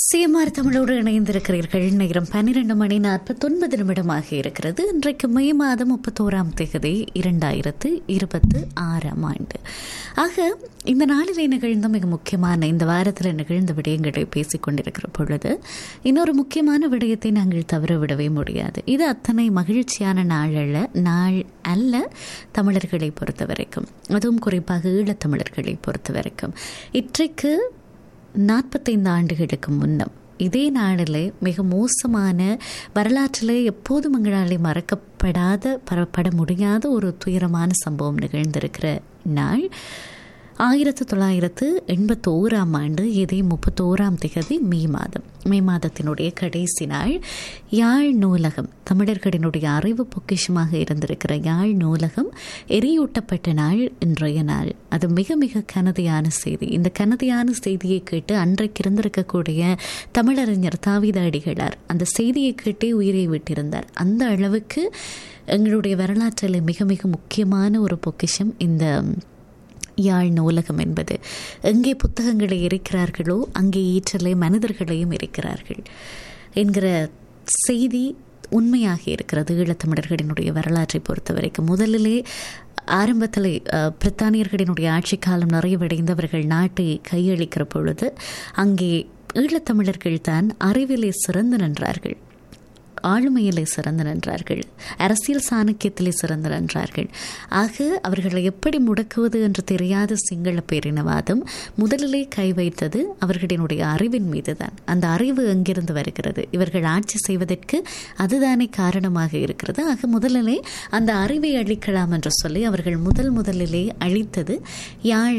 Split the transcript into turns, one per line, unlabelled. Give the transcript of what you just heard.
CMR தமிழோடு இணைந்திருக்கிறீர்கள் நேரம் பன்னிரண்டு மணி நாற்பத்தொன்பது நிமிடமாக இருக்கிறது இன்றைக்கு மே மாதம் முப்பத்தோராம் தேதி இரண்டாயிரத்து இருபத்து ஆறாம் ஆண்டு ஆக இந்த நாளிலே நிகழ்ந்த மிக முக்கியமான இந்த வாரத்தில் நிகழ்ந்த விடயங்களை பேசிக் கொண்டிருக்கிற பொழுது இன்னொரு முக்கியமான விடயத்தை நாங்கள் தவற விடவே முடியாது இது அத்தனை மகிழ்ச்சியான நாள் அல்ல நாள் அல்ல தமிழர்களை பொறுத்த வரைக்கும் அதுவும் குறிப்பாக ஈழத்தமிழர்களை பொறுத்த வரைக்கும் இன்றைக்கு நாற்பத்தைந்து ஆண்டுகளுக்கு முன்னம் இதே நாளில் மிக மோசமான வரலாற்றில் எப்போதும் எங்களாலே மறக்கப்படாத பரப்பட முடியாத ஒரு துயரமான சம்பவம் நிகழ்ந்திருக்கிற நாள் ஆயிரத்து தொள்ளாயிரத்து எண்பத்தோராம் ஆண்டு இதே முப்பத்தோராம் திகதி மே மாதம் மே மாதத்தினுடைய கடைசி நாள் யாழ் நூலகம் தமிழர்களினுடைய அறிவு பொக்கிஷமாக இருந்திருக்கிற யாழ் நூலகம் எரியூட்டப்பட்ட நாள் இன்றைய நாள் அது மிக மிக கனதியான செய்தி இந்த கனதியான செய்தியை கேட்டு அன்றைக்கு இருந்திருக்கக்கூடிய தமிழறிஞர் தாவித அடிகளார் அந்த செய்தியை கேட்டே உயிரை விட்டிருந்தார் அந்த அளவுக்கு எங்களுடைய வரலாற்றில் மிக மிக முக்கியமான ஒரு பொக்கிஷம் இந்த யாழ் நூலகம் என்பது எங்கே புத்தகங்களை இருக்கிறார்களோ அங்கே ஈற்றலை மனிதர்களையும் இருக்கிறார்கள் என்கிற செய்தி உண்மையாக இருக்கிறது ஈழத்தமிழர்களினுடைய வரலாற்றை பொறுத்த வரைக்கும் முதலிலே ஆரம்பத்தில் பிரித்தானியர்களினுடைய ஆட்சி காலம் நிறைவடைந்தவர்கள் நாட்டை கையளிக்கிற பொழுது அங்கே ஈழத்தமிழர்கள் தான் அறிவிலே சிறந்து நின்றார்கள் ஆளுமையிலே சிறந்து நின்றார்கள் அரசியல் சாணக்கியத்திலே சிறந்து நின்றார்கள் ஆக அவர்களை எப்படி முடக்குவது என்று தெரியாத சிங்கள பேரினவாதம் முதலிலே கை வைத்தது அவர்களினுடைய அறிவின் மீதுதான் அந்த அறிவு எங்கிருந்து வருகிறது இவர்கள் ஆட்சி செய்வதற்கு அதுதானே காரணமாக இருக்கிறது ஆக முதலிலே அந்த அறிவை அழிக்கலாம் என்று சொல்லி அவர்கள் முதல் முதலிலே அழித்தது யாழ்